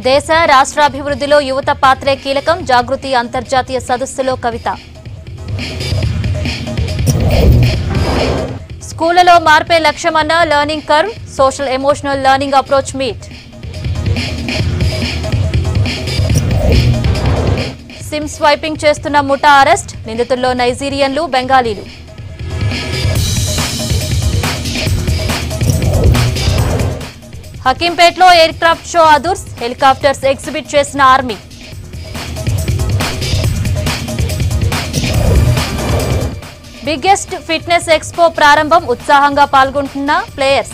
దేశ రాష్ట్రాభివృద్ధిలో యువత పాత్రే కీలకం జాగృతి అంతర్జాతీయ సదస్సులో కవిత స్కూళ్లలో మార్పే లక్ష్యమన్న learning curve social emotional learning approach meet SIM swiping చేస్తున్న ముఠా అరెస్ట్ నిందితుల్లో నైజీరియన్లు బెంగాలీలు హకీంపేట్లో ఎయిర్ క్రాఫ్ట్ షో అదుర్స్ హెలికాప్టర్స్ ఎగ్జిబిట్ చేసిన ఆర్మీ బిగ్గెస్ట్ ఫిట్నెస్ ఎక్స్పో ప్రారంభం ఉత్సాహంగా పాల్గొంటున్న ప్లేయర్స్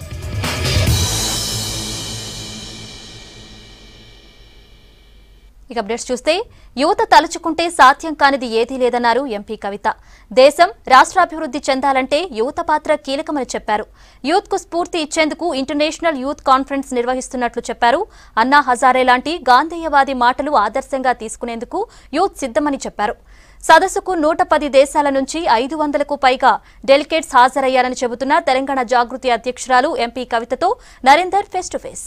ఇక అప్డేట్స్ చూస్తే యువత తలుచుకుంటే సాధ్యం కానిది ఏదీ లేదన్నారు ఎంపీ కవిత దేశం రాష్ట్రాభివృద్ధి చెందాలంటే యువత పాత్ర కీలకమని చెప్పారు యూత్ కు స్ఫూర్తి ఇచ్చేందుకు ఇంటర్నేషనల్ యూత్ కాన్ఫరెన్స్ నిర్వహిస్తున్నట్లు చెప్పారు అన్నా హజారే లాంటి గాంధేయవాది మాటలు ఆదర్శంగా తీసుకునేందుకు యూత్ సిద్ధమని చెప్పారు సదస్సుకు నూట పది దేశాల నుంచి ఐదు వందలకు పైగా డెలిగేట్స్ హాజరయ్యారని చెబుతున్న తెలంగాణ జాగృతి అధ్యక్షురాలు ఎంపీ కవితతో Narender face to face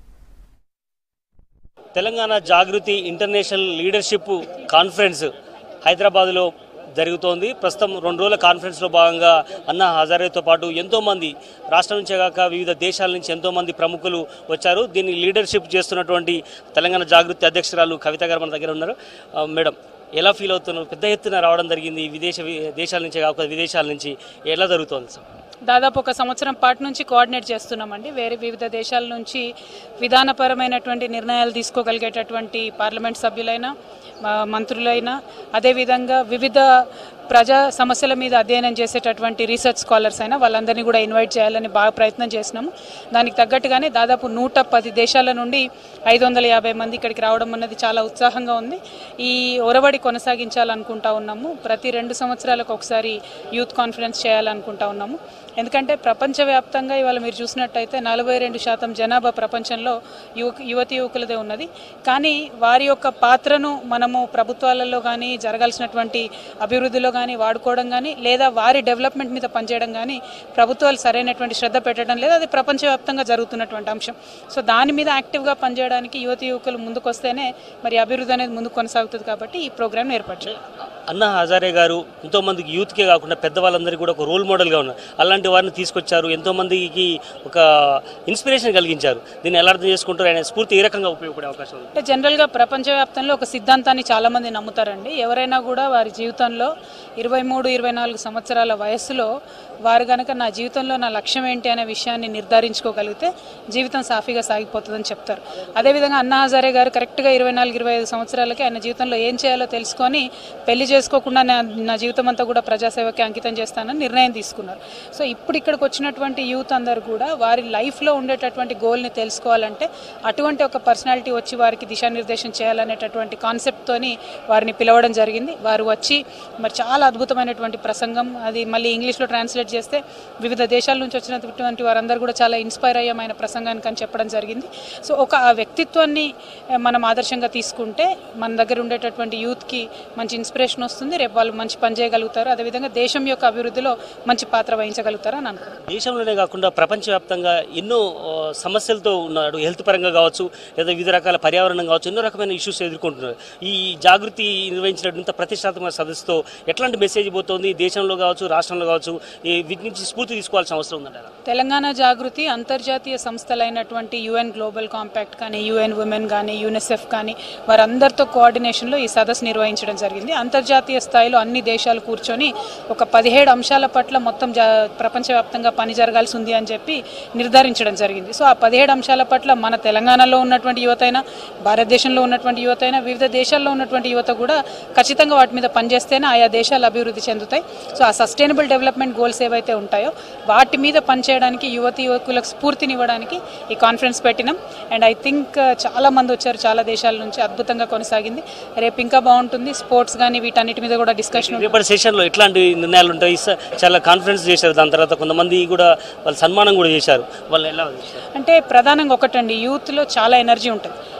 Telangana Jagruthi international leadership conference హైదరాబాద్లో జరుగుతోంది ప్రస్తుతం రెండు రోజుల కాన్ఫరెన్స్లో భాగంగా అన్నా హజారేతో పాటు ఎంతోమంది రాష్ట్రం నుంచే కాక వివిధ దేశాల నుంచి ఎంతోమంది ప్రముఖులు వచ్చారు దీన్ని లీడర్షిప్ చేస్తున్నటువంటి తెలంగాణ జాగృతి అధ్యక్షురాలు కవిత గారు మన దగ్గర ఉన్నారు ఆ, మేడం ఎలా ఫీల్ అవుతున్నారు పెద్ద ఎత్తున రావడం జరిగింది విదేశ దేశాల నుంచే కాక విదేశాల నుంచి ఎలా జరుగుతోంది సార్ దాదాపు ఒక సంవత్సరం పాటు నుంచి కోఆర్డినేట్ చేస్తున్నామండి వేరే వివిధ దేశాల నుంచి విధానపరమైనటువంటి నిర్ణయాలు తీసుకోగలిగేటటువంటి పార్లమెంట్ సభ్యులైనా మా మంత్రులైనా అదేవిధంగా వివిధ ప్రజా సమస్యల మీద అధ్యయనం చేసేటటువంటి రీసెర్చ్ స్కాలర్స్ అయినా వాళ్ళందరినీ కూడా ఇన్వైట్ చేయాలని బాగా ప్రయత్నం చేసినాము దానికి తగ్గట్టుగానే దాదాపు నూట పది దేశాల నుండి ఐదు వందల యాభై మంది ఇక్కడికి రావడం అన్నది చాలా ఉత్సాహంగా ఉంది ఈ ఒరవడి కొనసాగించాలనుకుంటా ఉన్నాము ప్రతి రెండు సంవత్సరాలకు ఒకసారి యూత్ కాన్ఫరెన్స్ చేయాలనుకుంటా ఉన్నాము ఎందుకంటే ప్రపంచవ్యాప్తంగా ఇవాళ మీరు చూసినట్టయితే నలభై రెండు శాతం జనాభా ప్రపంచంలో యువ యువతి యువకులదే ఉన్నది కానీ వారి యొక్క పాత్రను మనము ప్రభుత్వాలలో కానీ జరగాల్సినటువంటి అభివృద్ధిలో కానీ వాడుకోవడం కానీ లేదా వారి డెవలప్మెంట్ మీద పనిచేయడం కానీ ప్రభుత్వాలు సరైనటువంటి శ్రద్ధ పెట్టడం లేదు అది ప్రపంచవ్యాప్తంగా జరుగుతున్నటువంటి అంశం సో దాని మీద యాక్టివ్గా పనిచేయడానికి యువతి యువకులు ముందుకొస్తేనే మరి అభివృద్ధి అనేది ముందుకు కొనసాగుతుంది కాబట్టి ఈ ప్రోగ్రామ్ ఏర్పాటు చేయాలి అన్నా హజారే గారు ఎంతోమందికి యూత్కే కాకుండా పెద్దవాళ్ళందరికీ కూడా ఒక రోల్ మోడల్గా ఉన్నారు అలాంటి వారిని తీసుకొచ్చారు ఎంతోమందికి ఒక ఇన్స్పిరేషన్ కలిగించారు దీన్ని ఎలా అర్థం చేసుకుంటారు ఆయన స్ఫూర్తి ఏ రకంగా ఉపయోగపడే అవకాశం ఉంది అంటే జనరల్గా ప్రపంచవ్యాప్తంలో ఒక సిద్ధాంతాన్ని చాలామంది నమ్ముతారండి ఎవరైనా కూడా వారి జీవితంలో ఇరవై మూడు ఇరవై నాలుగు సంవత్సరాల వయస్సులో వారు కనుక నా జీవితంలో నా లక్ష్యం ఏంటి అనే విషయాన్ని నిర్ధారించుకోగలిగితే జీవితం సాఫీగా సాగిపోతుందని చెప్తారు అదేవిధంగా అన్నా హజారే గారు కరెక్ట్గా ఇరవై నాలుగు ఇరవై ఐదు సంవత్సరాలకి ఆయన జీవితంలో ఏం చేయాలో తెలుసుకొని పెళ్లి చేసుకోకుండా నా నా జీవితం అంతా కూడా ప్రజాసేవకి అంకితం చేస్తానని నిర్ణయం తీసుకున్నారు సో ఇప్పుడు ఇక్కడికి వచ్చినటువంటి యూత్ అందరు కూడా వారి లైఫ్లో ఉండేటటువంటి గోల్ని తెలుసుకోవాలంటే అటువంటి ఒక పర్సనాలిటీ వచ్చి వారికి దిశానిర్దేశం చేయాలనేటటువంటి కాన్సెప్ట్తోని వారిని పిలవడం జరిగింది వారు వచ్చి మరి చాలా అద్భుతమైనటువంటి ప్రసంగం అది మళ్ళీ ఇంగ్లీష్లో ట్రాన్స్లేట్ చేస్తే వివిధ దేశాల నుంచి వచ్చినటువంటి వారందరూ కూడా చాలా ఇన్స్పైర్ అయ్యాం ఆయన ప్రసంగానికి అని చెప్పడం జరిగింది సో ఒక ఆ వ్యక్తిత్వాన్ని ఆ, మనం ఆదర్శంగా తీసుకుంటే మన దగ్గర ఉండేటటువంటి యూత్కి మంచి ఇన్స్పిరేషన్ వస్తుంది రేపు వాళ్ళు మంచి పని చేయగలుగుతారు అదేవిధంగా దేశం యొక్క అభివృద్ధిలో మంచి పాత్ర వహించగలుగుతారు అని అనుకుంటున్నాను దేశంలోనే కాకుండా ప్రపంచవ్యాప్తంగా ఎన్నో ఆ, సమస్యలతో ఉన్నాడు హెల్త్ పరంగా కావచ్చు లేదా వివిధ రకాల పర్యావరణం కావచ్చు ఎన్నో రకమైన ఇష్యూస్ ఎదుర్కొంటున్నారు ఈ జాగృతి నిర్వహించినటువంటి ప్రతిష్టాత్మక సదస్సుతో ఎట్లాంటి మెసేజ్ పోతుంది దేశంలో కావచ్చు రాష్ట్రంలో కావచ్చు ఈ వీటి నుంచి స్ఫూర్తి తీసుకోవాల్సిన అవసరం ఉందంటారా తెలంగాణ జాగృతి అంతర్జాతీయ సంస్థలైనటువంటి యుఎన్ గ్లోబల్ కాంపాక్ట్ కానీ యుఎన్ ఉమెన్ కానీ యూనిసెఫ్ కానీ వారందరితో కోఆర్డినేషన్లో ఈ సదస్సు నిర్వహించడం జరిగింది అంతర్జాతీయ స్థాయిలో అన్ని దేశాలు కూర్చొని ఒక పదిహేడు అంశాల పట్ల మొత్తం జా ప్రపంచవ్యాప్తంగా పని జరగాల్సి ఉంది అని చెప్పి నిర్ధారించడం జరిగింది సో ఆ పదిహేడు అంశాల పట్ల మన తెలంగాణలో ఉన్నటువంటి యువత అయినా భారతదేశంలో ఉన్నటువంటి యువత అయినా వివిధ దేశాల్లో ఉన్నటువంటి యువత కూడా ఖచ్చితంగా వాటి మీద పనిచేస్తేనే ఆయా దేశాలు అభివృద్ధి చెందుతాయి సో ఆ సస్టైనబుల్ డెవలప్మెంట్ గోల్స్ ఏవైతే ఉంటాయో వాటి మీద పనిచేయడానికి యువతి యువకులకు స్ఫూర్తినివ్వడానికి ఈ కాన్ఫరెన్స్ పెట్టినాం అండ్ ఐ థింక్ చాలా మంది వచ్చారు చాలా దేశాల నుంచి అద్భుతంగా కొనసాగింది రేపు ఇంకా బాగుంటుంది స్పోర్ట్స్ కానీ వీటన్నిటి మీద కూడా డిస్కషన్ ఉంటుంది రేపటి సెషన్లో ఎట్లాంటి నిర్ణయాలు ఉంటాయి స- చాలా కాన్ఫరెన్స్ చేశారు దాని తర్వాత కొంతమంది కూడా వాళ్ళు సన్మానం కూడా చేశారు వాళ్ళు ఎలా చేశారు అంటే ప్రధానంగా ఒకటండి యూత్లో చాలా ఎనర్జీ ఉంటుంది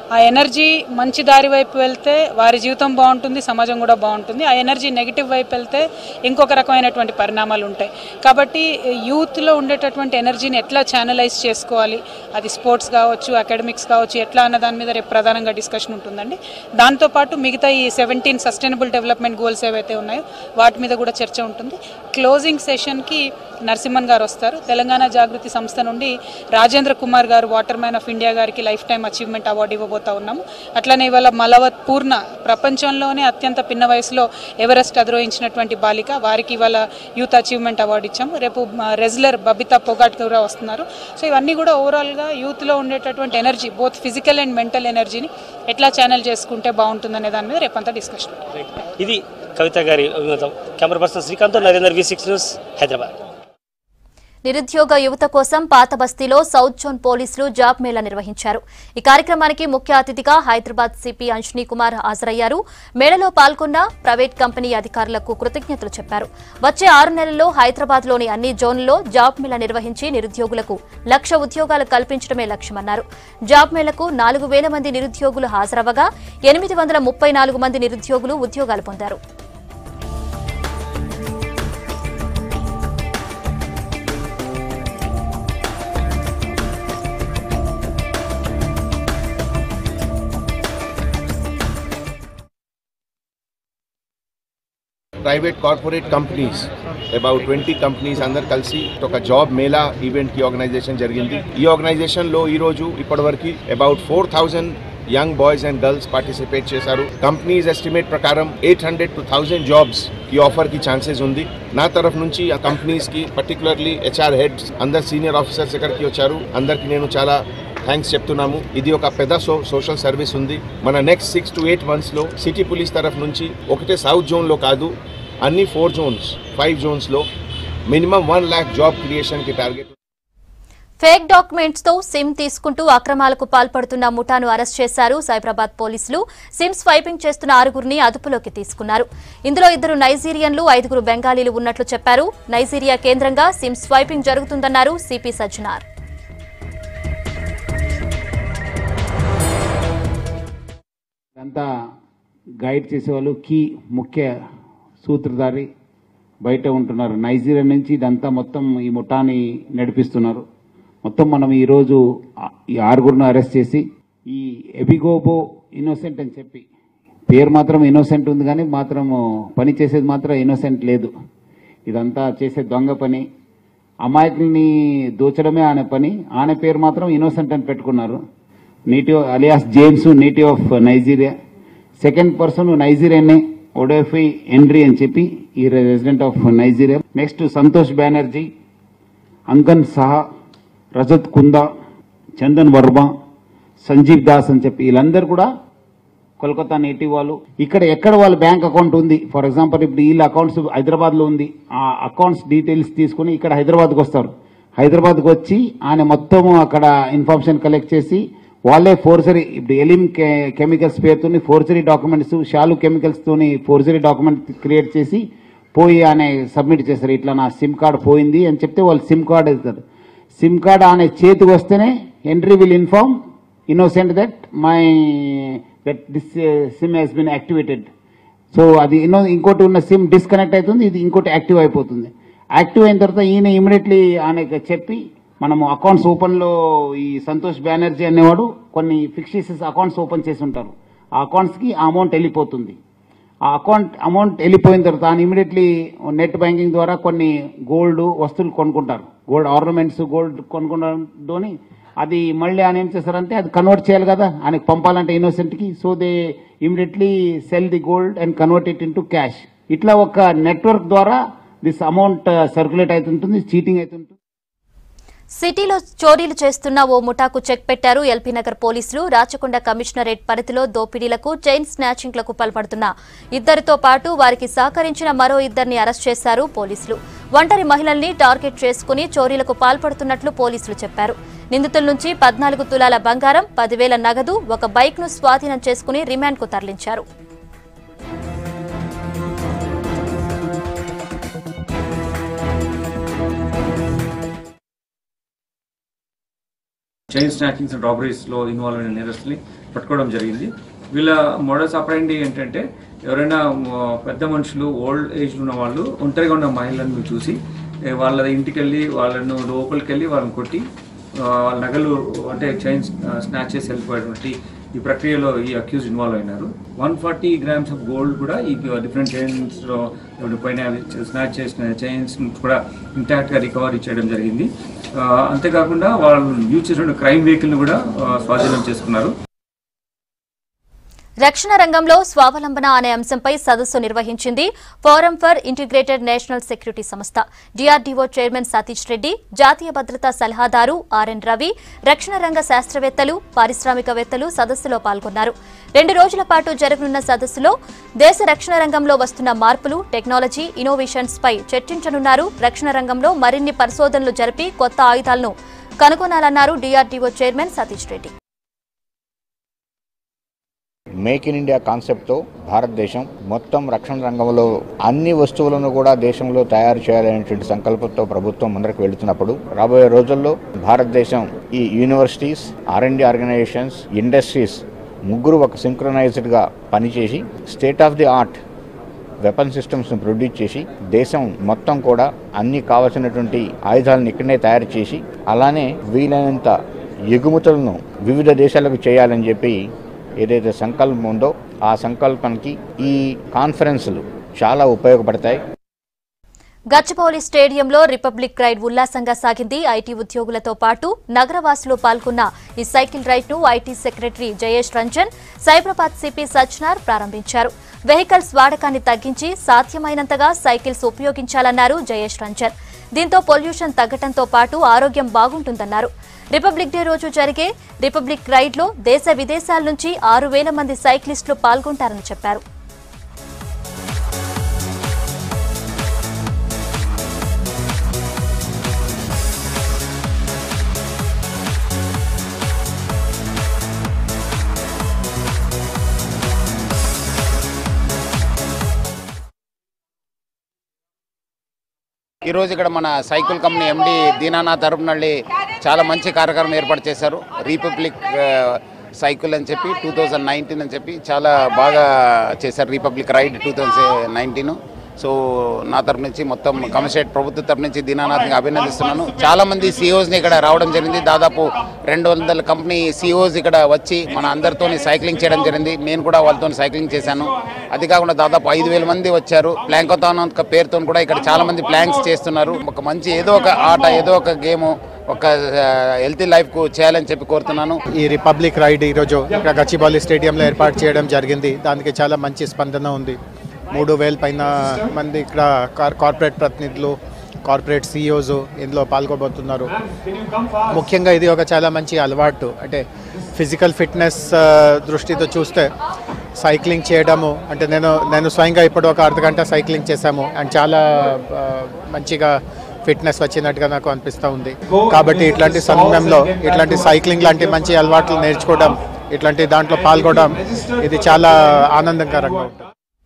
ఆ ఎనర్జీ మంచి దారి వైపు వెళ్తే వారి జీవితం బాగుంటుంది సమాజం కూడా బాగుంటుంది ఆ ఎనర్జీ నెగిటివ్ వైపు వెళ్తే ఇంకొక రకమైనటువంటి పరిణామాలు ఉంటాయి కాబట్టి యూత్లో ఉండేటటువంటి ఎనర్జీని ఎట్లా ఛానలైజ్ చేసుకోవాలి అది స్పోర్ట్స్ కావచ్చు అకాడమిక్స్ కావచ్చు ఎట్లా అన్న దాని మీద రేపు ప్రధానంగా డిస్కషన్ ఉంటుందండి దాంతోపాటు మిగతా ఈ సెవెంటీన్ సస్టైనబుల్ డెవలప్మెంట్ గోల్స్ ఏవైతే ఉన్నాయో వాటి మీద కూడా చర్చ ఉంటుంది క్లోజింగ్ సెషన్కి నరసింహన్ గారు వస్తారు తెలంగాణ జాగృతి సంస్థ నుండి రాజేంద్ర కుమార్ గారు వాటర్ మ్యాన్ ఆఫ్ ఇండియా గారికి లైఫ్ టైం అచీవ్మెంట్ అవార్డు ఇవ్వబోతా ఉన్నాము అట్లనే ఇవాళ మలవత్ పూర్ణ ప్రపంచంలోనే అత్యంత పిన్న వయసులో ఎవరెస్ట్ అధిరోహించినటువంటి బాలిక వారికి ఇవాళ యూత్ అచీవ్మెంట్ అవార్డు ఇచ్చాము రేపు రెజ్లర్ బబితా పొగాట్ కూడా వస్తున్నారు సో ఇవన్నీ కూడా ఓవరాల్గా యూత్లో ఉండేటటువంటి energy both physical and mental ఎనర్జీని ఎట్లా ఛానల్ చేసుకుంటే బాగుంటుందనే దాని మీద రేపంతా డిస్కషన్ ఇది కవిత గారి అభిమతం camera person Srikanth Narender V six news Hyderabad నిరుద్యోగ యువత కోసం పాత బస్తీలో సౌత్ జోన్ పోలీసులు జాబ్ మేళా నిర్వహించారు ఈ కార్యక్రమానికి ముఖ్య అతిథిగా హైదరాబాద్ సిపి అంజనీ కుమార్ హాజరయ్యారు మేళలో పాల్గొన్న ప్రైవేట్ కంపెనీ అధికారులకు కృతజ్ఞతలు చెప్పారు వచ్చే ఆరు నెలల్లో హైదరాబాద్లోని అన్ని జోన్లలో జాబ్ మేళా నిర్వహించి నిరుద్యోగులకు లక్ష ఉద్యోగాలు కల్పించడమే లక్ష్యమన్నారు జాబ్ మేళకు నాలుగు వేల మంది నిరుద్యోగులు హాజరవ్వగా ఎనిమిది వందల ముప్పై నాలుగు మంది నిరుద్యోగులు ఉద్యోగాలు పొందారు private corporate companies about twenty companies అందరు కలిసి ఒక జాబ్ మేళా ఈవెంట్ కి ఆర్గనైజేషన్ జరిగింది ఈ ఆర్గనైజేషన్ లో ఈ రోజు ఇప్పటివరకు about four thousand young boys and girls participate చేశారు కంపెనీస్ ఎస్టిమేట్ ప్రకారం eight hundred to thousand jobs ఈ ఆఫర్ కి ఛాన్సెస్ ఉంది నా తరఫు నుంచి ఆ కంపెనీస్ కి పర్టికులర్లీ హెచ్ఆర్ హెడ్స్ అందరు సీనియర్ ఆఫీసర్స్ ఇక్కడికి వచ్చారు అందరికి నేను చాలా థ్యాంక్స్ చెప్తున్నాము ఇది ఒక పెద్ద సో సోషల్ సర్వీస్ ఉంది మన నెక్స్ట్ సిక్స్ టు ఎయిట్ మంత్స్లో సిటీ పోలీస్ తరఫు నుంచి ఒకటే సౌత్ జోన్లో కాదు అన్ని ఫోర్ జోన్స్ ఫైవ్ జోన్స్లో మినిమం వన్ ల్యాక్ జాబ్ క్రియేషన్కి టార్గెట్ ఫేక్ డాక్యుమెంట్స్ తో సిమ్ తీసుకుంటూ అక్రమాలకు పాల్పడుతున్న ముఠాను అరెస్ట్ చేశారు సైబరాబాద్ పోలీసులు సిమ్ స్వైపింగ్ చేస్తున్న ఆరుగురిని అదుపులోకి తీసుకున్నారు ఇందులో ఇద్దరు నైజీరియన్లు ఐదుగురు బెంగాలీలు ఉన్నట్లు చెప్పారు నైజీరియా కేంద్రంగా సిమ్ స్వైపింగ్ జరుగుతుందన్నారు సిపి సజ్జనార్ ఇదంతా గైడ్ చేసేవాళ్ళు కీ ముఖ్య సూత్రధారి బయట ఉంటున్నారు నైజీరియా నుంచి ఇదంతా మొత్తం ఈ ముఠాని నడిపిస్తున్నారు మొత్తం మనం ఈరోజు ఆ- ఈ ఆరుగురిని అరెస్ట్ చేసి ఈ ఎబిగోబో ఇన్నోసెంట్ అని చెప్పి పేరు మాత్రం ఇన్నోసెంట్ ఉంది కానీ మాత్రం పని చేసేది మాత్రం ఇన్నోసెంట్ లేదు ఇదంతా చేసే దొంగ పని అమాయకుల్ని దోచడమే ఆయన పని ఆయన పేరు మాత్రం ఇన్నోసెంట్ అని పెట్టుకున్నారు native alias James native of Nigeria second person నైజీరియానే ఒడెఫీ ఎండ్రీ అని చెప్పి ఈ resident of Nigeria next Santosh Banerjee Ankan సహా రజత్ కుందా చందన్ వర్మ సంజీవ్ దాస్ అని చెప్పి వీళ్ళందరూ కూడా కోల్కతా నేటివ్ వాళ్ళు ఇక్కడ ఎక్కడ వాళ్ళ బ్యాంక్ అకౌంట్ ఉంది ఫర్ ఎగ్జాంపుల్ ఇప్పుడు వీళ్ళ అకౌంట్స్ హైదరాబాద్ లో ఉంది ఆ అకౌంట్స్ డీటెయిల్స్ తీసుకుని ఇక్కడ హైదరాబాద్కి వస్తారు హైదరాబాద్కి వచ్చి ఆయన మొత్తం అక్కడ ఇన్ఫర్మేషన్ కలెక్ట్ చేసి వాళ్ళే ఫోర్జరీ ఇప్పుడు ఎలిమ్ కెమికల్స్ పేరుతోని ఫోర్జరీ డాక్యుమెంట్స్ షాలు కెమికల్స్ తోని ఫోర్జరీ డాక్యుమెంట్ క్రియేట్ చేసి పోయి ఆయన సబ్మిట్ చేస్తారు ఇట్లా నా సిమ్ కార్డ్ పోయింది అని చెప్తే వాళ్ళు సిమ్ కార్డ్ ఇస్తారు సిమ్ కార్డ్ ఆయన చేతికి వస్తేనే entry will inform Innocent that my that this SIM he's been activated so అది ఇన్నో ఇంకోటి ఉన్న సిమ్ డిస్కనెక్ట్ అవుతుంది ఇది ఇంకోటి యాక్టివ్ అయిపోతుంది యాక్టివ్ అయిన తర్వాత ఈయన ఇమీడియట్లీ ఆయనకి చెప్పి మనము అకౌంట్స్ ఓపెన్లో ఈ సంతోష్ బెనర్జీ అనేవాడు కొన్ని ఫిక్సెస్ అకౌంట్స్ ఓపెన్ చేసి ఉంటారు ఆ అకౌంట్స్కి ఆ అమౌంట్ వెళ్ళిపోతుంది ఆ అకౌంట్ అమౌంట్ వెళ్ళిపోయిన తర్వాత ఆయన ఇమీడియట్లీ నెట్ బ్యాంకింగ్ ద్వారా కొన్ని గోల్డ్ వస్తువులు కొనుక్కుంటారు గోల్డ్ ఆర్నమెంట్స్ గోల్డ్ కొనుక్కోవడంతోని అది మళ్ళీ ఆయన ఏం చేస్తారంటే అది కన్వర్ట్ చేయాలి కదా ఆయనకి పంపాలంటే ఇన్నోసెంట్కి so they immediately sell the gold and convert it into cash ఇట్లా ఒక నెట్వర్క్ ద్వారా దిస్ అమౌంట్ సర్క్యులేట్ అవుతుంటుంది చీటింగ్ అవుతుంటుంది సిటీలో చోరీలు చేస్తున్న ఓ ముఠాకు చెక్ పెట్టారు ఎల్పీ నగర్ పోలీసులు రాచకొండ కమిషనరేట్ పరిధిలో దోపిడీలకు చైన్ స్నాచింగ్లకు పాల్పడుతున్న ఇద్దరితో పాటు వారికి సహకరించిన మరో ఇద్దరిని అరెస్ట్ చేశారు పోలీసులు ఒంటరి మహిళల్ని టార్గెట్ చేసుకుని చోరీలకు పాల్పడుతున్నట్లు పోలీసులు చెప్పారు నిందితుల నుంచి పద్నాలుగు తులాల బంగారం పదివేల నగదు ఒక బైక్ ను స్వాధీనం చేసుకుని రిమాండ్కు తరలించారు చైన్ స్నాకింగ్స్ అండ్ రాబరీస్ లో ఇన్వాల్వ్ అయిన నేరస్తుల్ని పట్టుకోవడం జరిగింది వీళ్ళ మోడల్స్ ఆపరేండి ఏంటంటే ఎవరైనా ఆ, పెద్ద మనుషులు ఓల్డ్ ఏజ్ ఉన్న వాళ్ళు ఒంటరిగా ఉన్న మహిళలను చూసి ఏ, వాళ్ళ ఇంటికి వెళ్ళి వాళ్ళను లోపలికి వెళ్ళి వాళ్ళని కొట్టి ఆ, వాళ్ళ నగలు అంటే చైన్ స్నాచ్ చేసి వెళ్ళిపోయేటువంటి ఈ ప్రక్రియలో ఈ అక్యూజ్ ఇన్వాల్వ్ అయినారు one forty grams of gold కూడా ఈ డిఫరెంట్ చైన్స్లో పైన స్నాచ్ చేసిన చైన్స్ కూడా ఇంటాక్ట్గా రికవరీ చేయడం జరిగింది ఆ, అంతేకాకుండా వాళ్ళు యూజ్ చేసిన క్రైమ్ వెహికల్ని కూడా ఆ, స్వాధీనం చేసుకున్నారు రక్షణ రంగంలో స్వావలంబన అనే అంశంపై సదస్సు నిర్వహించింది forum for integrated national security సంస్థ డిఆర్డీఓ చైర్మన్ సతీష్ రెడ్డి జాతీయ భద్రతా సలహాదారు ఆర్ఎన్ రవి రక్షణ రంగ శాస్త్రవేత్తలు పారిశ్రామికవేత్తలు సదస్సులో పాల్గొన్నారు రెండు రోజుల పాటు జరగనున్న సదస్సులో దేశ రక్షణ రంగంలో వస్తున్న మార్పులు టెక్నాలజీ ఇన్నోవేషన్స్ పై చర్చించనున్నారు రక్షణ రంగంలో మరిన్ని పరిశోధనలు జరిపి కొత్త ఆయుధాలను కనుగొనాలన్నారు DRDO chairman Satish Reddy make in India కాన్సెప్ట్తో భారతదేశం మొత్తం రక్షణ రంగంలో అన్ని వస్తువులను కూడా దేశంలో తయారు చేయాలనేటువంటి సంకల్పంతో ప్రభుత్వం ముందరకు వెళుతున్నప్పుడు రాబోయే రోజుల్లో భారతదేశం ఈ యూనివర్సిటీస్ ఆర్ఎండి ఆర్గనైజేషన్స్ ఇండస్ట్రీస్ ముగ్గురు ఒక సింక్రనైజ్డ్గా పనిచేసి state of the art weapon సిస్టమ్స్ని ప్రొడ్యూస్ చేసి దేశం మొత్తం కూడా అన్ని కావలసినటువంటి ఆయుధాలను ఇక్కడనే తయారు చేసి అలానే వీలైనంత ఎగుమతులను వివిధ దేశాలకు చేయాలని చెప్పి ఏదైతే సంకల్పం ఉందో ఆ సంకల్పానికి ఈ కాన్ఫరెన్సులు చాలా ఉపయోగపడతాయి గచ్చిబౌలి స్టేడియంలో రిపబ్లిక్ రైడ్ ఉల్లాసంగా సాగింది ఐటీ ఉద్యోగులతో పాటు నగరవాసులు పాల్గొన్న ఈ సైకిల్ రైడ్ ను IT secretary Jayesh Ranjan Cyberabad CP Sajjanar ప్రారంభించారు వెహికల్స్ వాడకాన్ని తగ్గించి సాధ్యమైనంతగా సైకిల్స్ ఉపయోగించాలన్నారు జయేష్ రంజన్ దీంతో పొల్యూషన్ తగ్గడంతో పాటు ఆరోగ్యం బాగుంటుందన్నారు రిపబ్లిక్ డే రోజు జరిగే రిపబ్లిక్ రైడ్ లో దేశ విదేశాల నుంచి ఆరు వేల మంది సైక్లిస్టులు పాల్గొంటారని చెప్పారు ఈరోజు ఇక్కడ మన సైకిల్ కంపెనీ ఎండి దీనానాథ్ తరపునల్లి చాలా మంచి కార్యక్రమం ఏర్పాటు చేశారు రిపబ్లిక్ ఆ, సైకిల్ అని చెప్పి టూ థౌజండ్ నైన్టీన్ అని చెప్పి చాలా బాగా చేశారు republic ride two thousand nineteen so నా తరపు నుంచి మొత్తం కమిషనరేట్ ప్రభుత్వ తరపు నుంచి దీనానాథ్ని అభినందిస్తున్నాను చాలా మంది CEOs ని ఇక్కడ రావడం జరిగింది దాదాపు రెండు వందల కంపెనీ సిఇఓస్ ఇక్కడ వచ్చి మన అందరితోని సైక్లింగ్ చేయడం జరిగింది నేను కూడా వాళ్ళతో సైక్లింగ్ చేశాను అది కాకుండా దాదాపు ఐదు వేల మంది వచ్చారు ప్లాంకోథాన్ ఒక పేరుతో కూడా ఇక్కడ చాలా మంది ప్లాంక్స్ చేస్తున్నారు ఒక మంచి ఏదో ఒక ఆట ఏదో ఒక గేమ్ ఒక హెల్తీ లైఫ్కు చేయాలని చెప్పి కోరుతున్నాను ఈ రిపబ్లిక్ రైడ్ ఈరోజు ఇక్కడ గచ్చిబౌలి స్టేడియంలో ఏర్పాటు చేయడం జరిగింది దానికి చాలా మంచి స్పందన ఉంది మూడు వేల పైన మంది ఇక్కడ కార్ కార్పొరేట్ ప్రతినిధులు కార్పొరేట్ సిఇఓస్ ఇందులో పాల్గొబోతున్నారు ముఖ్యంగా ఇది ఒక చాలా మంచి అలవాటు అంటే ఫిజికల్ ఫిట్నెస్ దృష్టితో చూస్తే సైక్లింగ్ చేయడము అంటే నేను నేను స్వయంగా ఇప్పుడు ఒక అర్ధ గంట సైక్లింగ్ చేశాము అండ్ చాలా ఆ, మంచిగా ఫిట్నెస్ వచ్చినట్టుగా నాకు అనిపిస్తూ ఉంది కాబట్టి ఇట్లాంటి సమయంలో ఇట్లాంటి సైక్లింగ్ లాంటి మంచి అలవాట్లు నేర్చుకోవడం ఇట్లాంటి దాంట్లో పాల్గొనడం ఇది చాలా ఆనందకరంగా ఉంటుంది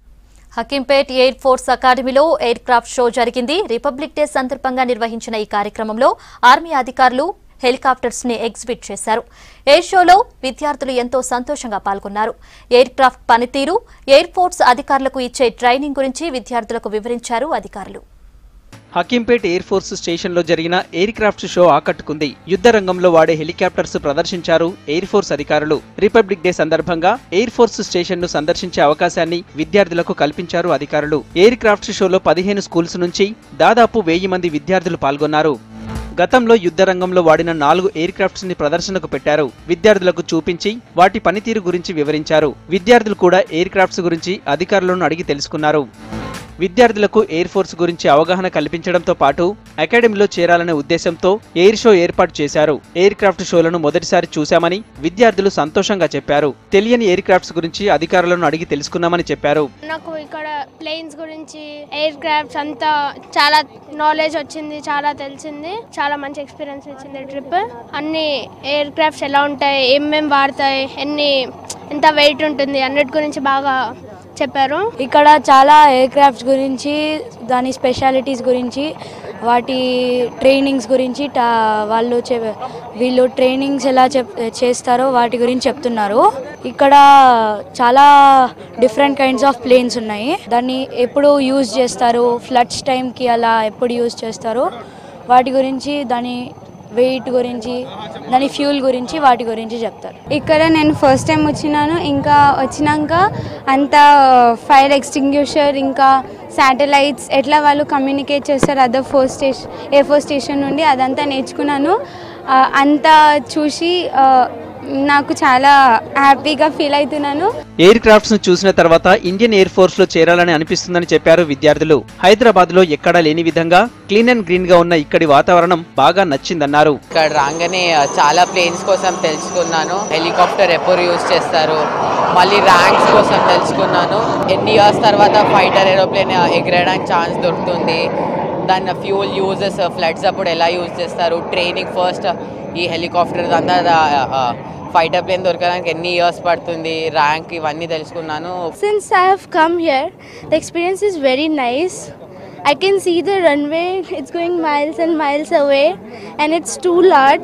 హకీంపేట్ ఎయిర్ ఫోర్స్ అకాడమీలో ఎయిర్ క్రాఫ్ట్ షో జరిగింది రిపబ్లిక్ డే సందర్భంగా నిర్వహించిన ఈ కార్యక్రమంలో ఆర్మీ అధికారులు హెలికాప్టర్స్ ని ఎగ్జిబిట్ చేశారు ఎయిర్ షోలో విద్యార్థులు ఎంతో సంతోషంగా పాల్గొన్నారు ఎయిర్ క్రాఫ్ట్ పనితీరు ఎయిర్ ఫోర్స్ అధికారులకు ఇచ్చే ట్రైనింగ్ గురించి విద్యార్థులకు వివరించారు అధికారులు హకీంపేట్ ఎయిర్ ఫోర్స్ స్టేషన్లో జరిగిన ఎయిర్ క్రాఫ్ట్ షో ఆకట్టుకుంది యుద్ధ రంగంలో వాడే హెలికాప్టర్స్ ప్రదర్శించారు ఎయిర్ ఫోర్స్ అధికారులు రిపబ్లిక్ డే సందర్భంగా ఎయిర్ ఫోర్స్ స్టేషన్ ను సందర్శించే అవకాశాన్ని విద్యార్థులకు కల్పించారు అధికారులు ఎయిర్ క్రాఫ్ట్ షోలో పదిహేను స్కూల్స్ నుంచి దాదాపు వెయ్యి మంది విద్యార్థులు పాల్గొన్నారు గతంలో యుద్ధ రంగంలో వాడిన నాలుగు ఎయిర్ క్రాఫ్ట్స్ ని ప్రదర్శనకు పెట్టారు విద్యార్థులకు చూపించి వాటి పనితీరు గురించి వివరించారు విద్యార్థులు కూడా ఎయిర్ క్రాఫ్ట్స్ గురించి అధికారులను అడిగి తెలుసుకున్నారు విద్యార్థులకు ఎయిర్ ఫోర్స్ గురించి అవగాహన కల్పించడంతో పాటు అకాడమీలో చేరాలనే ఉద్దేశంతో ఎయిర్ షో ఏర్పాటు చేశారు ఎయిర్ క్రాఫ్ట్ షోలను మొదటిసారి చూశామని విద్యార్థులు సంతోషంగా చెప్పారు తెలియని ఎయిర్ క్రాఫ్ట్స్ గురించి అధికారులను అడిగి తెలుసుకున్నామని చెప్పారు నాకు ఇక్కడ ప్లేన్స్ గురించి ఎయిర్ క్రాఫ్ట్స్ అంతా చాలా నాలెడ్జ్ వచ్చింది చాలా తెలిసింది చాలా మంచి ఎక్స్పీరియన్స్ ఇచ్చింది ట్రిప్ అన్ని ఎయిర్ క్రాఫ్ట్స్ ఎలా ఉంటాయి ఏమేం వాడతాయి ఎన్ని ఎంత వెయిట్ ఉంటుంది అన్నిటి గురించి బాగా చెప్పారు ఇక్కడ చాలా ఎయిర్ క్రాఫ్ట్స్ గురించి దాని స్పెషాలిటీస్ గురించి వాటి ట్రైనింగ్స్ గురించి టా వాళ్ళు చె వీళ్ళు ట్రైనింగ్స్ ఎలా చెప్ చేస్తారో వాటి గురించి చెప్తున్నారు ఇక్కడ చాలా డిఫరెంట్ కైండ్స్ ఆఫ్ ప్లేన్స్ ఉన్నాయి దాన్ని ఎప్పుడు యూజ్ చేస్తారు ఫ్లడ్స్ టైంకి అలా ఎప్పుడు యూజ్ చేస్తారు వాటి గురించి దాని వెయిట్ గురించి దాని ఫ్యూల్ గురించి వాటి గురించి చెప్తారు ఇక్కడ నేను ఫస్ట్ టైం వచ్చినాను ఇంకా వచ్చినాక అంత ఫైర్ ఎక్స్టింగ్యూషర్ ఇంకా శాటిలైట్స్ ఎట్లా వాళ్ళు కమ్యూనికేట్ చేస్తారు other force station air force station నుండి అదంతా నేర్చుకున్నాను ఆ, అంతా చూసి ఆ, నాకు చాలా హ్యాపీగా ఫీల్ అవుతున్నాను ఎయిర్ క్రాఫ్ట్స్ ను చూసిన తర్వాత ఇండియన్ ఎయిర్ ఫోర్స్ లో చేరాలని అనిపిస్తుందని చెప్పారు విద్యార్థులు హైదరాబాద్ లో ఎక్కడా లేని విధంగా క్లీన్ అండ్ గ్రీన్ గా ఉన్న ఇక్కడి వాతావరణం బాగా నచ్చిందన్నారు ఇక్కడ రాగానే చాలా ప్లేన్స్ కోసం తెలుసుకున్నాను హెలికాప్టర్ ఎప్పుడు యూజ్ చేస్తారు మళ్ళీ ర్యాంక్స్ కోసం తెలుసుకున్నాను ఎన్ని ఇయర్స్ తర్వాత ఫైటర్ ఏరోప్లేన్ ఎగరడానికి ఛాన్స్ దొరుకుతుంది దాని ఫ్యూల్ యూజెస్ ఫ్లడ్స్ అప్పుడు ఎలా యూజ్ చేస్తారు ట్రైనింగ్ ఫస్ట్ ఈ హెలికాప్టర్ అంతా ఫైటర్ ప్లేన్ దొరకడానికి ఎన్ని ఇయర్స్ పడుతుంది ర్యాంక్ ఇవన్నీ తెలుసుకున్నాను Since I have come here, the experience is very nice. I can see the runway, it's going miles and miles away, and it's too large.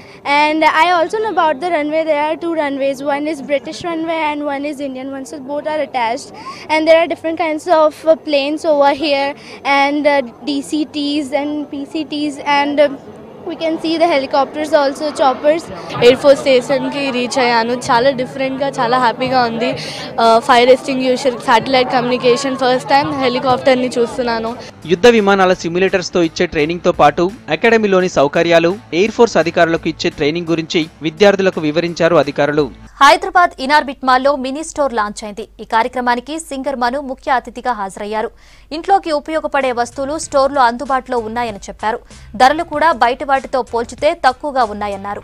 And I also know about the runway. There are two runways. One is British runway and one is Indian one. So both are attached. And there are different kinds of uh, planes over here, and uh, DCTs and PCTs, and uh, we can see the helicopters also, choppers. Air force స్టేషన్కి reach అయ్యాను చాలా డిఫరెంట్గా చాలా హ్యాపీగా ఉంది fire extinguishing satellite communication first time హెలికాప్టర్ని చూస్తున్నాను యుద్ధ విమానాల సిమ్యులేటర్స్ తో ఇచ్చే ట్రైనింగ్ తో పాటు అకాడమీలోని సౌకర్యాలు ఎయిర్ ఫోర్స్ అధికారులకు ఇచ్చే ట్రైనింగ్ గురించి విద్యార్థులకు వివరించారు అధికారులు హైదరాబాద్ ఇనార్బిట్ మాల్లో మినీ స్టోర్ లాంచ్ అయింది ఈ కార్యక్రమానికి సింగర్ మను ముఖ్య అతిథిగా హాజరయ్యారు ఇంట్లోకి ఉపయోగపడే వస్తువులు స్టోర్లో అందుబాటులో ఉన్నాయని చెప్పారు ధరలు కూడా బయట వాటితో పోల్చితే తక్కువగా ఉన్నాయన్నారు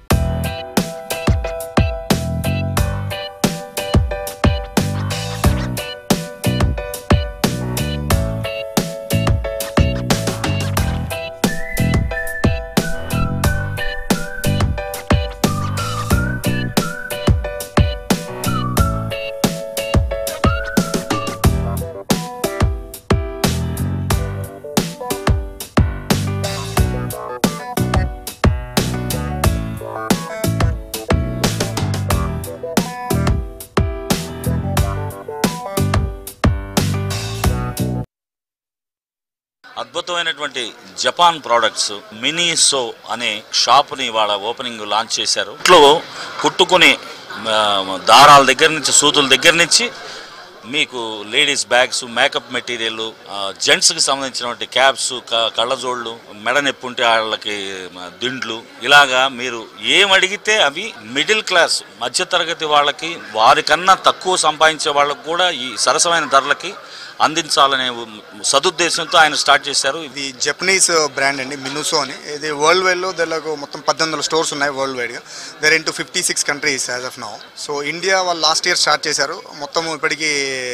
అద్భుతమైనటువంటి జపాన్ ప్రోడక్ట్స్ మినీ సో అనే షాప్ని ఇవాళ ఓపెనింగ్ లాంచ్ చేశారు ఇంట్లో కుట్టుకునే ఆ, దారాల దగ్గర నుంచి సూదుల దగ్గర నుంచి మీకు లేడీస్ బ్యాగ్స్ మేకప్ మెటీరియల్ జెంట్స్కి సంబంధించినటువంటి క్యాప్స్ క- కళ్ళజోళ్ళు మెడ నొప్పి ఉంటే వాళ్ళకి మ, దిండ్లు ఇలాగా మీరు ఏం అడిగితే అవి మిడిల్ క్లాస్ మధ్యతరగతి వాళ్ళకి వారికన్నా తక్కువ సంపాదించే వాళ్ళకు కూడా ఈ సరసమైన ధరలకి అందించాలనే సదుద్దేశంతో ఆయన స్టార్ట్ చేశారు ఇది జపనీస్ బ్రాండ్ అండి మినుసో అని ఇది వరల్డ్ వైడ్లో దానికి మొత్తం పద్దెనిమిది వందల స్టోర్స్ ఉన్నాయి వరల్డ్ వైడ్గా they're in two fifty six countries as of now so India వాళ్ళు లాస్ట్ ఇయర్ స్టార్ట్ చేశారు మొత్తం ఇప్పటికి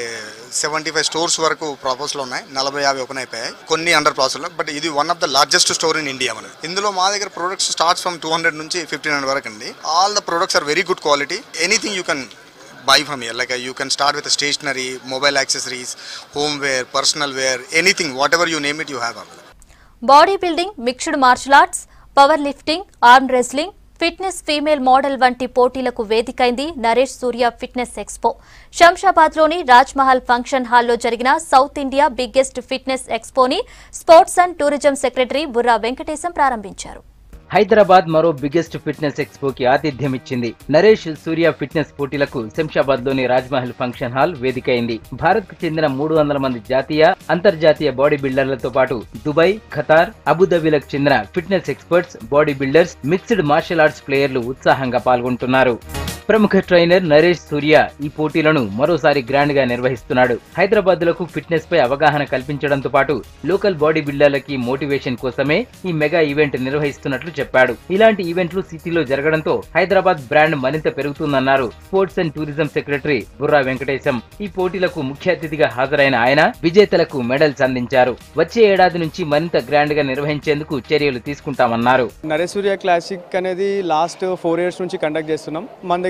సెవెంటీ ఫైవ్ స్టోర్స్ వరకు ప్రాసెస్లో ఉన్నాయి నలభై యాభై ఓపెన్ అయిపోయాయి కొన్ని అండర్ ప్రాసెస్లో బట్ ఇది one of the largest store in India మనది ఇందులో మా దగ్గర products starts from two hundred నుంచి ఫిఫ్టీన్ హండ్రెడ్ వరకు అండి all the products are very good quality anything you can buy from here. Like uh, you can start with stationery, mobile accessories, homeware, personal wear, anything, whatever you name it, you have available. Bodybuilding mixed martial arts powerlifting arm wrestling fitness female model వంటి పోటీలకు వేదికైంది Naresh Surya fitness expo శంషాబాద్లోని Raj Mahal function హాల్లో జరిగిన south India biggest fitness ఎక్స్పోని sports and tourism secretary Burra Venkatesham ప్రారంభించారు హైదరాబాద్ మరో biggest fitness ఎక్స్పోకి ఆతిథ్యం ఇచ్చింది నరేష్ సూర్య ఫిట్నెస్ పోటీలకు శంషాబాద్ లోని రాజ్మహల్ ఫంక్షన్ హాల్ వేదికైంది భారత్ కు చెందిన మూడు వందల మంది జాతీయ అంతర్జాతీయ బాడీ బిల్డర్లతో పాటు దుబాయ్ ఖతార్ అబుదాబిలకు చెందిన fitness experts bodybuilders mixed martial arts ప్లేయర్లు ఉత్సాహంగా పాల్గొంటున్నారు ప్రముఖ ట్రైనర్ నరేష్ సూర్య ఈ పోటీలను మరోసారి గ్రాండ్ గా నిర్వహిస్తున్నాడు హైదరాబాద్ లకు ఫిట్నెస్ పై అవగాహన కల్పించడంతో పాటు లోకల్ బాడీ బిల్డర్లకి మోటివేషన్ కోసమే ఈ మెగా ఈవెంట్ నిర్వహిస్తున్నట్లు చెప్పాడు ఇలాంటి ఈవెంట్లు సిటీలో జరగడంతో హైదరాబాద్ బ్రాండ్ మరింత పెరుగుతుందన్నారు sports and tourism secretary Burra Venkatesham ఈ పోటీలకు ముఖ్య అతిథిగా హాజరైన ఆయన విజేతలకు మెడల్స్ అందించారు వచ్చే ఏడాది నుంచి మరింత గ్రాండ్ గా నిర్వహించేందుకు చర్యలు తీసుకుంటామన్నారు నరేసూర్య క్లాసిక్ అనేది లాస్ట్ ఫోర్ ఇయర్స్ నుంచి కండక్ట్ చేస్తున్నాం మన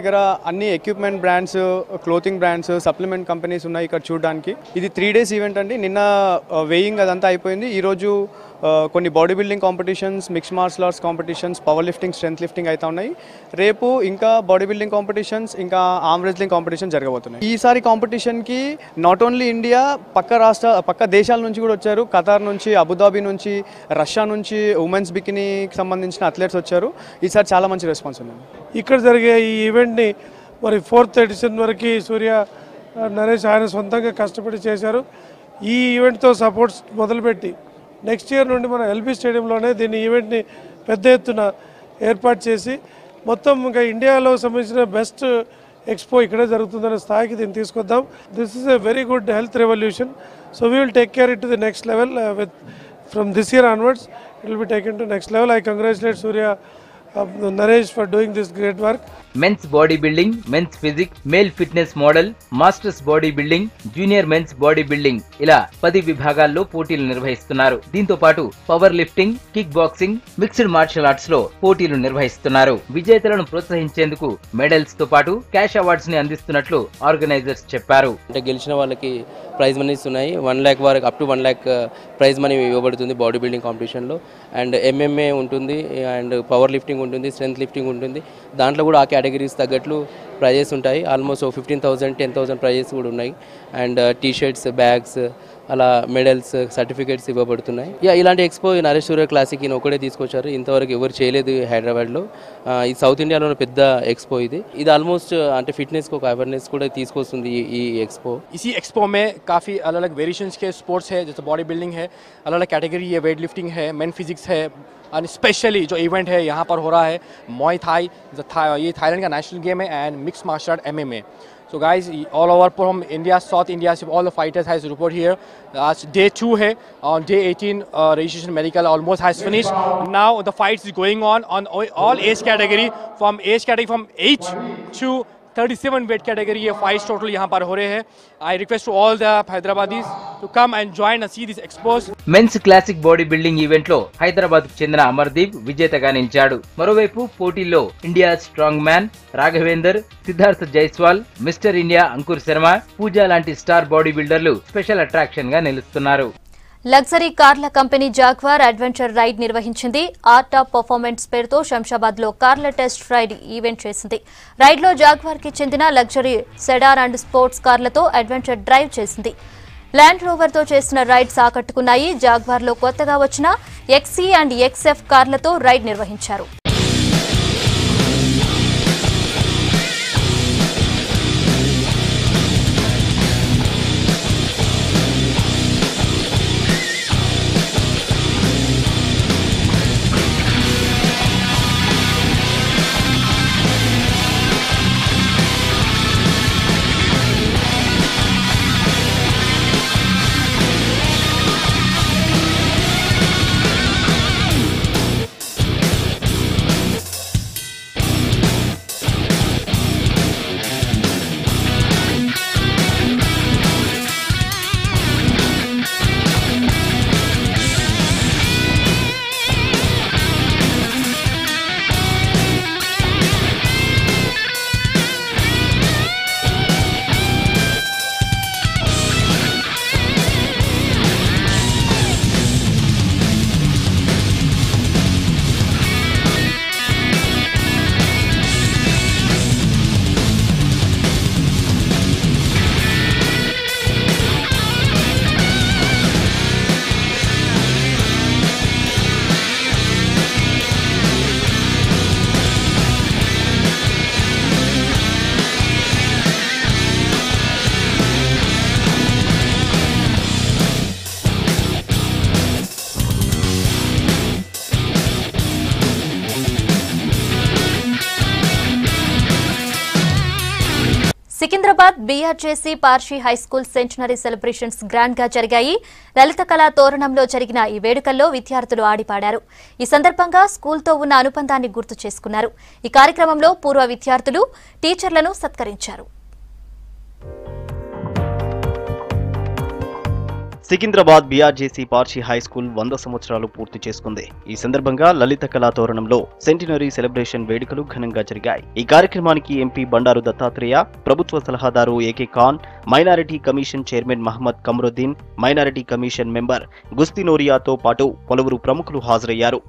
దగ్గర అన్ని equipment brands clothing brands supplement companies ఉన్నాయి ఇక్కడ చూడడానికి ఇది త్రీ డేస్ ఈవెంట్ అండి నిన్న వెయింగ్ అదంతా అయిపోయింది ఈరోజు ఆ, కొన్ని bodybuilding competitions mix martial arts competitions powerlifting strength lifting అయితే ఉన్నాయి రేపు ఇంకా బాడీ బిల్డింగ్ కాంపిటీషన్స్ ఇంకా ఆర్మ్ రెజ్లింగ్ కాంపిటీషన్ జరగబోతున్నాయి ఈసారి కాంపిటీషన్కి నాట్ ఓన్లీ ఇండియా పక్క రాష్ట్ర పక్క దేశాల నుంచి కూడా వచ్చారు ఖతార్ నుంచి అబుదాబి నుంచి రష్యా నుంచి ఉమెన్స్ బికినీకి సంబంధించిన అథ్లెట్స్ వచ్చారు ఈసారి చాలా మంచి రెస్పాన్స్ ఉంది ఇక్కడ జరిగే ఈ ఈవెంట్ని మరి ఫోర్త్ ఎడిషన్ వరకు సూర్య ఆ, నరేష్ ఆయన సొంతంగా కష్టపడి చేశారు ఈ ఈవెంట్తో సపోర్ట్స్ మొదలుపెట్టి నెక్స్ట్ ఇయర్ నుండి మన ఎల్బీ స్టేడియంలోనే దీన్ని ఈవెంట్ని పెద్ద ఎత్తున ఏర్పాటు చేసి మొత్తం ఇంకా ఇండియాలో సంబంధించిన బెస్ట్ ఎక్స్పో ఇక్కడే జరుగుతుందనే స్థాయికి దీన్ని తీసుకొద్దాం this is a very good health revolution so we will take care it to the next level with from this year onwards it will be taken to next level I congratulate Surya Naresh for doing this great work men's bodybuilding men's physique male fitness model masters bodybuilding junior men's bodybuilding ఇలా పది విభాగాల్లో పోటీలు నిర్వహిస్తున్నారు దీంతో పాటు powerlifting kickboxing mixed martial arts లో పోటీలు నిర్వహిస్తున్నారు విజేతలను ప్రోత్సహించేందుకు మెడల్స్ తో పాటు క్యాష్ అవార్డ్స్ ని అందిస్తున్నట్లు ఆర్గనైజర్స్ చెప్పారు అంటే గెలిచిన వాళ్ళకి ప్రైజ్ మనీస్ ఉన్నాయి వన్ ల్యాక్ వరకు up to one lakh prize money ఇవ్వబడుతుంది బాడీ బిల్డింగ్ కాంపిటీషన్లో అండ్ ఎంఎంఏ ఉంటుంది అండ్ పవర్ లిఫ్టింగ్ ఉంటుంది స్ట్రెంత్ లిఫ్టింగ్ ఉంటుంది దాంట్లో కూడా ఆ కేటగిరీస్ తగ్గట్లు ప్రైజెస్ ఉంటాయి almost fifteen thousand ten thousand prizes కూడా ఉన్నాయి అండ్ టీ షర్ట్స్ బ్యాగ్స్ అలా మెడల్స్ సర్టిఫికేట్స్ ఇవ్వబడుతున్నాయి యా ఇలాంటి ఎక్స్పో ఈ నరేష్ సూర్య క్లాసిక్ ఈయన ఒకటే తీసుకొచ్చారు ఇంతవరకు ఎవరు చేయలేదు హైదరాబాద్లో ఆ, ఇది సౌత్ ఇండియాలో పెద్ద ఎక్స్పో ఇది ఇది ఆల్మోస్ట్ అంటే ఫిట్నెస్కి ఒక అవేర్నెస్ కూడా తీసుకొస్తుంది ఈ- ఈ ఎక్స్పో इसी एक्सपो में काफ़ी अलग अलग वेरिएशंस के स्पोर्ट्स है जैसे बॉडी बिल्डिंग है अलग अलग कैटेगरी है वेट लिफ्टिंग है मेन फिजिक्स है और स्पेशली जो इवेंट है यहाँ पर हो रहा है मॉय थाई जो था ये थाईलैंड का नेशनल गेम है and mix martial art M So guys, all over from India, South India, so all the fighters has report here. Uh, day two है on day 18 uh, registration medical almost has finished. Now the fights is going on on all age category from age category from 8 to 37 weight category ये fights total यहाँ पर हो रहे हैं I request to all the Hyderabadis to come and join and see these expos. Men's classic bodybuilding event లో హైదరాబాద్ కు చెందిన అమర్దీప్ విజేతగా నిలిచాడు మరోవైపు పోటీల్లో India strong man Raghavender Siddharth Jaiswal mister India Ankur Sharma Pooja లాంటి స్టార్ బాడీ బిల్డర్లు స్పెషల్ అట్రాక్షన్ గా నిలుస్తున్నారు లగ్జరీ కార్ల కంపెనీ జాగ్వార్ అడ్వెంచర్ రైడ్ నిర్వహించింది ఆర్ట్ ఆఫ్ పర్ఫార్మెన్స్ పేరుతో శంషాబాద్ లో కార్ల టెస్ట్ రైడ్ ఈవెంట్ చేసింది రైడ్ లో జాగ్వార్ కి చెందిన లగ్జరీ సెడార్ అండ్ స్పోర్ట్స్ కార్లతో అడ్వెంచర్ డ్రైవ్ చేసింది ల్యాండ్ రోవర్ తో చేసిన రైడ్స్ ఆకట్టుకున్నాయి జాగ్వార్ లో కొత్తగా వచ్చిన ఎక్సీ అండ్ ఎక్స్ఎఫ్ కార్లతో రైడ్ నిర్వహించారు Secunderabad BRJC Parsi high school centenary celebrations grand గా జరిగాయి లలిత కళా తోరణంలో జరిగిన ఈ వేడుకల్లో విద్యార్థులు ఆడిపాడారు ఈ సందర్భంగా స్కూల్తో ఉన్న అనుబంధాన్ని గుర్తు చేసుకున్నారు ఈ కార్యక్రమంలో పూర్వ విద్యార్థులు టీచర్లను సత్కరించారు Secunderabad BRJC Parsi high school వంద సంవత్సరాలు పూర్తి చేసుకుంది ఈ సందర్భంగా లలిత కళా తోరణంలో సెంటినరీ సెలబ్రేషన్ వేడుకలు ఘనంగా జరిగాయి ఈ కార్యక్రమానికి ఎంపీ బండారు దత్తాత్రేయ ప్రభుత్వ సలహాదారు AK Khan minority commission chairman Mohammed Kamaruddin minority commission member గుస్తీ నోరియాతో పాటు పలువురు ప్రముఖులు హాజరయ్యారు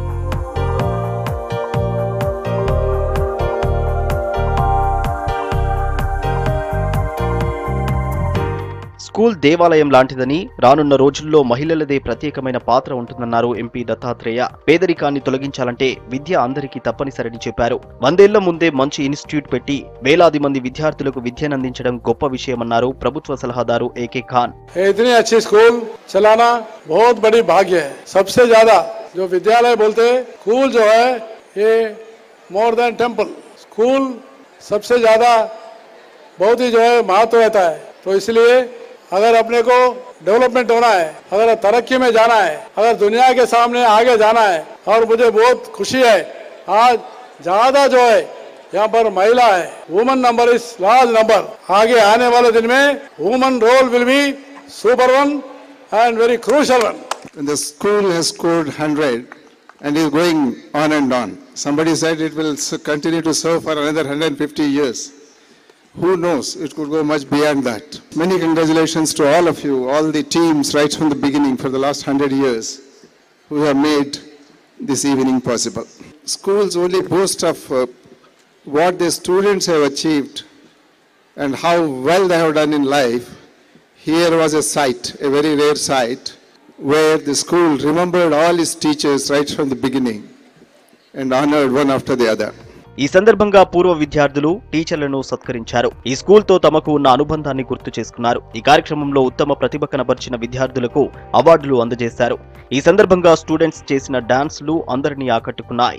స్కూల్ దేవాలయం లాంటిదని రానున్న రోజుల్లో మహిళలదే ప్రత్యేకమైన పాత్ర ఉంటుందన్నారు ఎంపీ దత్తాత్రేయ పేదరికాన్ని తొలగించాలంటే విద్య అందరికీ తప్పనిసరని చెప్పారు వందేళ్ల ముందే మంచి ఇన్స్టిట్యూట్ పెట్టి వేలాది మంది విద్యార్థులకు విద్యనందించడం గొప్ప విషయమన్నారు ప్రభుత్వ సలహాదారు ఏకే ఖాన్ ये इतनी अच्छी स्कूल चलाना बहुत बड़ी भाग्य है सबसे ज्यादा जो विद्यालय बोलते हैं स्कूल जो है ये मोर देन टेम्पल स्कूल सबसे ज्यादा बहुत ही जो है महत्व रहता है तो इसलिए अगर अपने को डेवलपमेंट होना है अगर तरक्की में जाना है अगर दुनिया के सामने आगे जाना है और मुझे बहुत खुशी है आज ज्यादा जो है यहाँ पर महिला है woman number is large number आगे आने वाले दिन में woman role will be super one and very crucial one And the school has scored 100 and is going on and on. Somebody said it will s- continue to serve for another 150 years. Who knows? It could go much beyond that. Many congratulations to all of you, all the teams right from the beginning for the last 100 years who have made this evening possible. Schools only boast of uh, what the students have achieved and how well they have done in life. Here was a sight, a very rare sight, where the school remembered all its teachers right from the beginning and honored one after the other. ఈ సందర్భంగా పూర్వ విద్యార్థులు టీచర్లను సత్కరించారు ఈ స్కూల్తో తమకు ఉన్న అనుబంధాన్ని గుర్తు చేసుకున్నారు ఈ కార్యక్రమంలో ఉత్తమ ప్రతిభ కనబర్చిన విద్యార్థులకు అవార్డులు అందజేశారు ఈ సందర్భంగా స్టూడెంట్స్ చేసిన డాన్స్లు అందరినీ ఆకట్టుకున్నాయి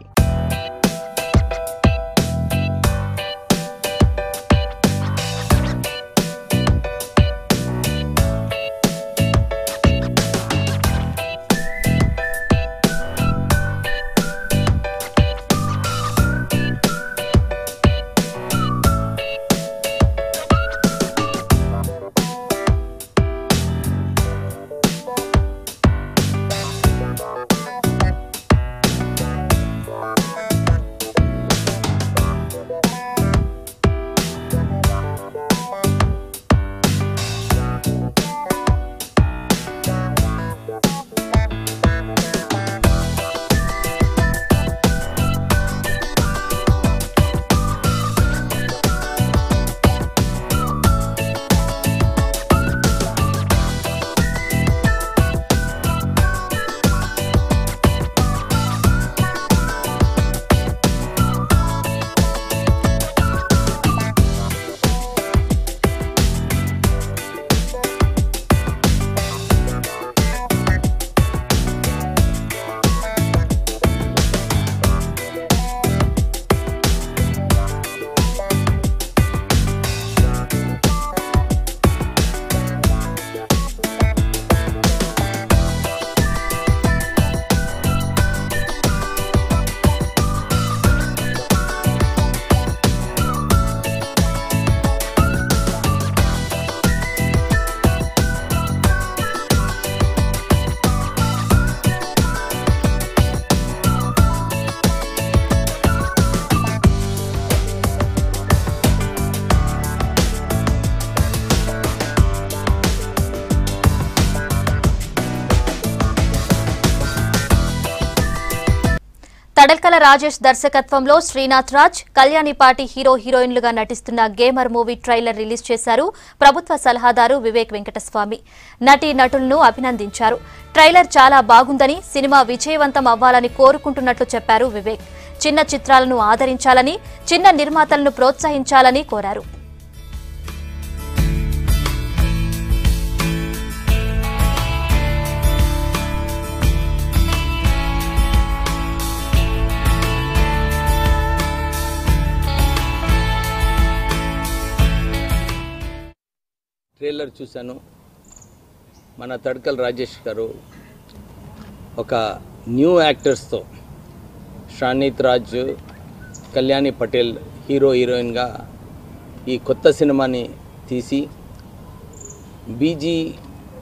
తడల్కల రాజేష్ దర్శకత్వంలో శ్రీనాథ్ రాజ్ కళ్యాణిపాటి హీరో హీరోయిన్లుగా నటిస్తున్న గేమర్ మూవీ ట్రైలర్ రిలీజ్ చేశారు ప్రభుత్వ సలహాదారు వివేక్ వెంకటస్వామి నటి నటులను అభినందించారు ట్రైలర్ చాలా బాగుందని సినిమా విజయవంతం అవ్వాలని కోరుకుంటున్నట్లు చెప్పారు వివేక్ చిన్న చిత్రాలను ఆదరించాలని చిన్న నిర్మాతలను ప్రోత్సహించాలని కోరారు ట్రైలర్ చూశాను మన తడకల్ రాజేష్ గారు ఒక న్యూ యాక్టర్స్తో షానీత్ రాజ్ కళ్యాణి పటేల్ హీరో హీరోయిన్గా ఈ కొత్త సినిమాని తీసి బీజీ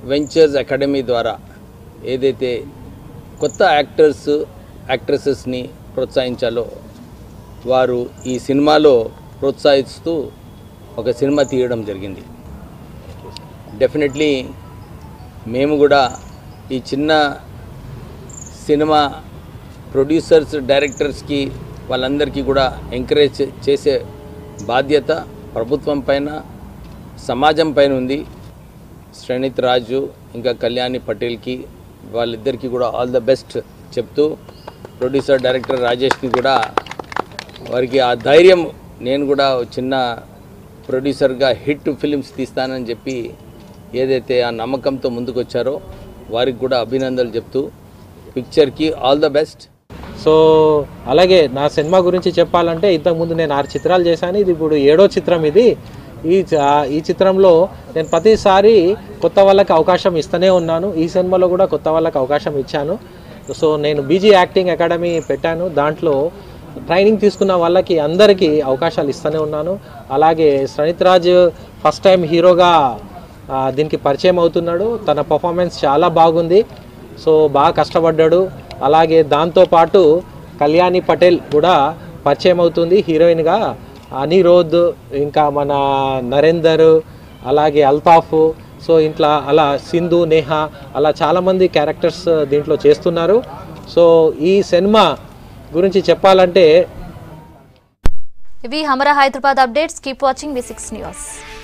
వెంచర్స్ అకాడమీ ద్వారా ఏదైతే కొత్త యాక్టర్స్ యాక్ట్రెసెస్ని ప్రోత్సహించాలో వారు ఈ సినిమాలో ప్రోత్సహిస్తూ ఒక సినిమా తీయడం జరిగింది డెఫినెట్లీ మేము కూడా ఈ చిన్న సినిమా ప్రొడ్యూసర్స్ డైరెక్టర్స్కి వాళ్ళందరికీ కూడా ఎంకరేజ్ చేసే బాధ్యత ప్రభుత్వం పైన సమాజం పైన ఉంది శ్రేణిత్ రాజు ఇంకా కళ్యాణి పటేల్కి వాళ్ళిద్దరికీ కూడా ఆల్ ద బెస్ట్ చెప్తూ ప్రొడ్యూసర్ డైరెక్టర్ రాజేష్కి కూడా వారికి ఆ ధైర్యం నేను కూడా ఓ చిన్న ప్రొడ్యూసర్గా హిట్ ఫిలిమ్స్ తీస్తానని చెప్పి ఏదైతే ఆ నమ్మకంతో ముందుకు వచ్చారో వారికి కూడా అభినందనలు చెప్తూ పిక్చర్కి ఆల్ ద బెస్ట్ సో అలాగే నా సినిమా గురించి చెప్పాలంటే ఇంతకుముందు నేను ఆరు చిత్రాలు చేశాను ఇది ఇప్పుడు ఏడో చిత్రం ఇది ఈ చ- ఈ చిత్రంలో నేను ప్రతిసారి కొత్త వాళ్ళకి అవకాశం ఇస్తూనే ఉన్నాను ఈ సినిమాలో కూడా కొత్త వాళ్ళకి అవకాశం ఇచ్చాను సో నేను బీజీ యాక్టింగ్ అకాడమీ పెట్టాను దాంట్లో ట్రైనింగ్ తీసుకున్న వాళ్ళకి అందరికీ అవకాశాలు ఇస్తూనే ఉన్నాను అలాగే శ్రణిత్ రాజ్ ఫస్ట్ టైం హీరోగా ఆ, దీనికి పరిచయం అవుతున్నాడు తన పర్ఫార్మెన్స్ చాలా బాగుంది సో బాగా కష్టపడ్డాడు అలాగే దాంతోపాటు కళ్యాణి పటేల్ కూడా పరిచయం అవుతుంది హీరోయిన్గా అనిరోధ్ ఇంకా మన నరేందర్ అలాగే అల్తాఫ్ సో ఇంట్లో అలా సింధు నేహ అలా చాలామంది క్యారెక్టర్స్ దీంట్లో చేస్తున్నారు సో ఈ సినిమా గురించి చెప్పాలంటే ఇవి Hamara Hyderabad updates keep watching V six news